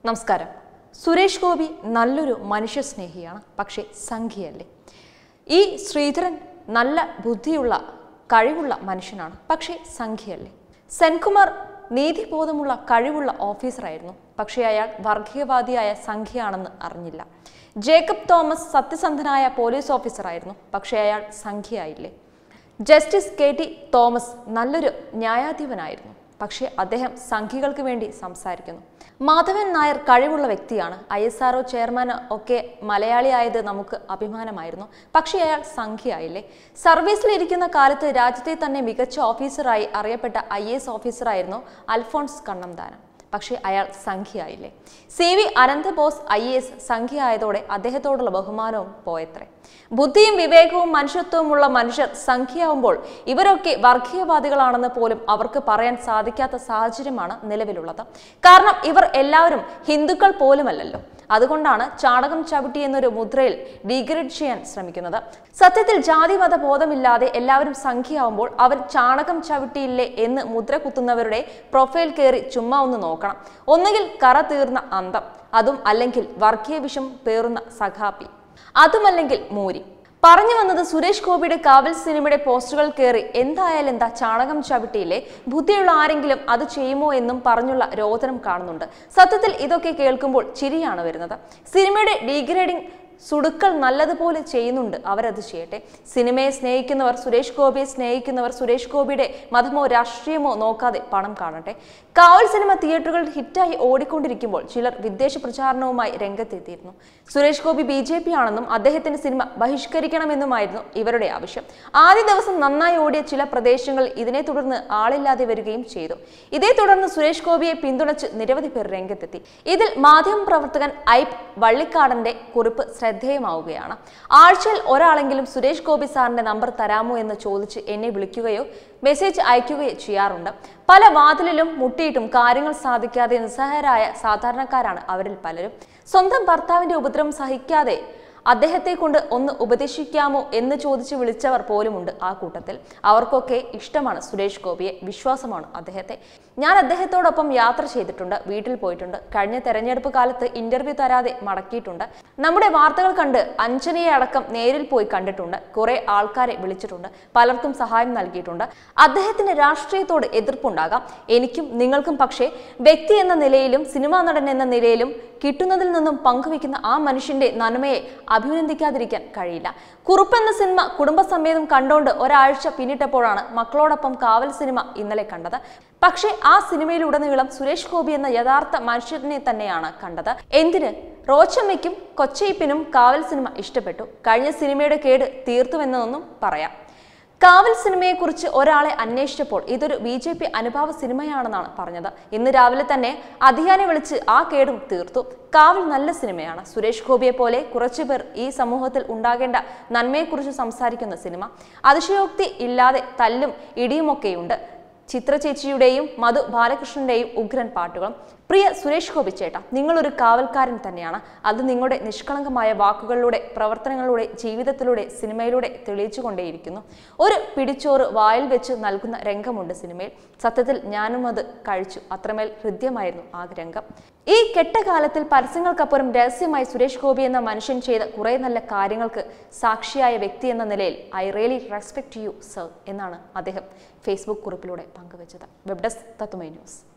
നമസ്കാരം സുരേഷ് ഗോപി നല്ലൊരു മനുഷ്യ സ്നേഹിയാണ് പക്ഷേ സംഖ്യയല്ലേ ഈ ശ്രീധരൻ നല്ല ബുദ്ധിയുള്ള കഴിവുള്ള മനുഷ്യനാണ് പക്ഷേ സംഖ്യയല്ലേ സെൻകുമാർ നീതിബോധമുള്ള കഴിവുള്ള ഓഫീസറായിരുന്നു പക്ഷേ അയാൾ വർഗീയവാദിയായ സംഖ്യയാണെന്ന് അറിഞ്ഞില്ല ജേക്കബ് തോമസ് സത്യസന്ധനായ പോലീസ് ഓഫീസറായിരുന്നു പക്ഷേ അയാൾ സംഖ്യയായില്ലേ ജസ്റ്റിസ് കെ ടി തോമസ് നല്ലൊരു ന്യായാധിപനായിരുന്നു പക്ഷേ അദ്ദേഹം സംഘികൾക്ക് വേണ്ടി സംസാരിക്കുന്നു മാധവൻ നായർ കഴിവുള്ള വ്യക്തിയാണ് ഐ എസ് ആർഒ ചെയർമാൻ ഒക്കെ മലയാളിയായത് നമുക്ക് അഭിമാനമായിരുന്നു പക്ഷേ അയാൾ സംഖ്യയായില്ലേ സർവീസിലിരിക്കുന്ന കാലത്ത് രാജ്യത്തെ തന്നെ മികച്ച ഓഫീസറായി അറിയപ്പെട്ട ഐ എസ് ഓഫീസറായിരുന്നു അൽഫോൺസ് കണ്ണംദാനം പക്ഷേ അയാൾ സംഖ്യയായില്ലേ C V Ananda Bose IAS സംഖ്യയായതോടെ അദ്ദേഹത്തോടുള്ള ബഹുമാനവും പോയത്രേ ബുദ്ധിയും വിവേകവും മനുഷ്യത്വവുമുള്ള മനുഷ്യർ സംഖ്യയാവുമ്പോൾ ഇവരൊക്കെ വർഗീയവാദികളാണെന്ന് പോലും അവർക്ക് പറയാൻ സാധിക്കാത്ത സാഹചര്യമാണ് നിലവിലുള്ളത് കാരണം ഇവർ എല്ലാവരും ഹിന്ദുക്കൾ പോലുമല്ലല്ലോ അതുകൊണ്ടാണ് ചാണകം ചവിട്ടി എന്നൊരു മുദ്രയിൽ ഡീഗ്രേഡ് ചെയ്യാൻ ശ്രമിക്കുന്നത് സത്യത്തിൽ ജാതിമത ബോധമില്ലാതെ എല്ലാവരും സംഖ്യയാവുമ്പോൾ അവൻ ചാണകം ചവിട്ടിയില്ലേ എന്ന് മുദ്ര കുത്തുന്നവരുടെ പ്രൊഫൈൽ കയറി ചുമ്മാ ഒന്ന് നോക്കണം ഒന്നുകിൽ കറ തീർന്ന അന്തം അതും അല്ലെങ്കിൽ വർഗീയ വിഷം പേറുന്ന സഖാപ്പി അതുമല്ലെങ്കിൽ മൂരി പറഞ്ഞു വന്നത് സുരേഷ് ഗോപിയുടെ കാവൽ സിനിമയുടെ പോസ്റ്ററുകൾ കയറി എന്തായാലും എന്താ ചാണകം ചവിട്ടിയില്ലേ ബുദ്ധിയുള്ള ആരെങ്കിലും അത് ചെയ്യുമോ എന്നും പറഞ്ഞുള്ള രോദനം കാണുന്നുണ്ട് സത്യത്തിൽ ഇതൊക്കെ കേൾക്കുമ്പോൾ ചിരിയാണ് വരുന്നത് സിനിമയുടെ ഡീഗ്രേഡിംഗ് സുടുക്കൾ നല്ലതുപോലെ ചെയ്യുന്നുണ്ട് അവരത് ചെയ്യട്ടെ സിനിമയെ സ്നേഹിക്കുന്നവർ സുരേഷ് ഗോപിയെ സ്നേഹിക്കുന്നവർ സുരേഷ് ഗോപിയുടെ മതമോ രാഷ്ട്രീയമോ നോക്കാതെ പണം കാണട്ടെ കാവൽ സിനിമ തിയേറ്ററുകളിൽ ഹിറ്റായി ഓടിക്കൊണ്ടിരിക്കുമ്പോൾ ചിലർ വിദ്വേഷ പ്രചാരണവുമായി രംഗത്തെത്തിയിരുന്നു Suresh Gopi B J P ആണെന്നും അദ്ദേഹത്തിന്റെ സിനിമ ബഹിഷ്കരിക്കണമെന്നുമായിരുന്നു ഇവരുടെ ആവശ്യം ആദ്യ ദിവസം നന്നായി ഓടിയ ചില പ്രദേശങ്ങളിൽ ഇതിനെ തുടർന്ന് ആളില്ലാതെ വരികയും ചെയ്തു ഇതേ തുടർന്ന് സുരേഷ് ഗോപിയെ പിന്തുണച്ച് നിരവധി പേർ രംഗത്തെത്തി ഇതിൽ മാധ്യമപ്രവർത്തകൻ ഐപ് വള്ളിക്കാടന്റെ കുറിപ്പ് ശ്രദ്ധേയമാവുകയാണ് ആഴ്ചയിൽ ഒരാളെങ്കിലും സുരേഷ് ഗോപി സാറിന്റെ നമ്പർ തരാമോ എന്ന് ചോദിച്ച് എന്നെ വിളിക്കുകയോ മെസ്സേജ് അയക്കുകയോ ചെയ്യാറുണ്ട് പല വാതിലിലും മുട്ടിയിട്ടും കാര്യങ്ങൾ സാധിക്കാതെ നിസ്സഹായരായ സാധാരണക്കാരാണ് അവരിൽ പലരും സ്വന്തം ഭർത്താവിന്റെ ഉപദ്രവം സഹിക്കാതെ അദ്ദേഹത്തെ കൊണ്ട് ഒന്ന് ഉപദേശിക്കാമോ എന്ന് ചോദിച്ച് വിളിച്ചവർ പോലുമുണ്ട് ആ കൂട്ടത്തിൽ അവർക്കൊക്കെ ഇഷ്ടമാണ് സുരേഷ് ഗോപിയെ വിശ്വാസമാണ് അദ്ദേഹത്തെ ഞാൻ അദ്ദേഹത്തോടൊപ്പം യാത്ര ചെയ്തിട്ടുണ്ട് വീട്ടിൽ പോയിട്ടുണ്ട് കഴിഞ്ഞ തെരഞ്ഞെടുപ്പ് കാലത്ത് ഇന്റർവ്യൂ തരാതെ മടക്കിയിട്ടുണ്ട് നമ്മുടെ വാർത്തകൾ കണ്ട് അഞ്ജനയെ അടക്കം നേരിൽ പോയി കണ്ടിട്ടുണ്ട് കുറെ ആൾക്കാരെ വിളിച്ചിട്ടുണ്ട് പലർക്കും സഹായം നൽകിയിട്ടുണ്ട് അദ്ദേഹത്തിന് രാഷ്ട്രീയത്തോട് എതിർപ്പുണ്ടാകാം എനിക്കും നിങ്ങൾക്കും പക്ഷേ വ്യക്തി എന്ന നിലയിലും സിനിമാ നടൻ എന്ന നിലയിലും കിട്ടുന്നതിൽ നിന്നും പങ്കുവെക്കുന്ന ആ മനുഷ്യന്റെ നന്മയെ അഭിനന്ദിക്കാതിരിക്കാൻ കഴിയില്ല കുറുപ്പ് എന്ന സിനിമ കുടുംബസമേതം കണ്ടോണ്ട് ഒരാഴ്ച പിന്നിട്ടപ്പോഴാണ് മക്കളോടൊപ്പം കാവൽ സിനിമ ഇന്നലെ കണ്ടത് പക്ഷേ ആ സിനിമയിലുടനീളം സുരേഷ് ഗോപി എന്ന യഥാർത്ഥ മനുഷ്യനെ തന്നെയാണ് കണ്ടത് എന്തിന് റോച്ചമ്മയ്ക്കും കൊച്ചയിപ്പിനും കാവൽ സിനിമ ഇഷ്ടപ്പെട്ടു കഴിഞ്ഞ സിനിമയുടെ കേട് തീർത്തുവെന്നൊന്നും പറയാം കാവൽ സിനിമയെക്കുറിച്ച് ഒരാളെ അന്വേഷിച്ചപ്പോൾ ഇതൊരു ബി ജെ പി അനുഭാവ സിനിമയാണെന്നാണ് പറഞ്ഞത് ഇന്ന് രാവിലെ തന്നെ അധികാനെ വിളിച്ച് ആ കേടും തീർത്തു കാവൽ നല്ല സിനിമയാണ് സുരേഷ് ഗോപിയെ പോലെ കുറച്ചു പേർ ഈ സമൂഹത്തിൽ ഉണ്ടാകേണ്ട നന്മയെക്കുറിച്ച് സംസാരിക്കുന്ന സിനിമ അതിശയോക്തി ഇല്ലാതെ തല്ലും ഇടിയുമൊക്കെയുണ്ട് ചിത്ര ചേച്ചിയുടെയും മധു ബാലകൃഷ്ണന്റെയും ഉഗ്രൻ പാട്ടുകളും പ്രിയ സുരേഷ് ഗോപി ചേട്ട നിങ്ങളൊരു കാവൽക്കാരൻ തന്നെയാണ് അത് നിങ്ങളുടെ നിഷ്കളങ്കമായ വാക്കുകളിലൂടെ പ്രവർത്തനങ്ങളിലൂടെ ജീവിതത്തിലൂടെ സിനിമയിലൂടെ തെളിയിച്ചു കൊണ്ടേയിരിക്കുന്നു ഒരു പിടിച്ചോറ് വായിൽ വെച്ച് നൽകുന്ന രംഗമുണ്ട് സിനിമയിൽ സത്യത്തിൽ ഞാനും അത് കഴിച്ചു അത്രമേൽ ഹൃദ്യമായിരുന്നു ആ രംഗം ഈ കെട്ടകാലത്തിൽ പരസ്യങ്ങൾക്കപ്പുറം രഹസ്യമായി സുരേഷ് ഗോപി എന്ന മനുഷ്യൻ ചെയ്ത കുറെ നല്ല കാര്യങ്ങൾക്ക് സാക്ഷിയായ വ്യക്തി എന്ന നിലയിൽ I really respect you sir എന്നാണ് അദ്ദേഹം ഫേസ്ബുക്ക് കുറിപ്പിലൂടെ പങ്കുവച്ചത് വെബ് ഡെസ്ക് തത്തുമൈ ന്യൂസ്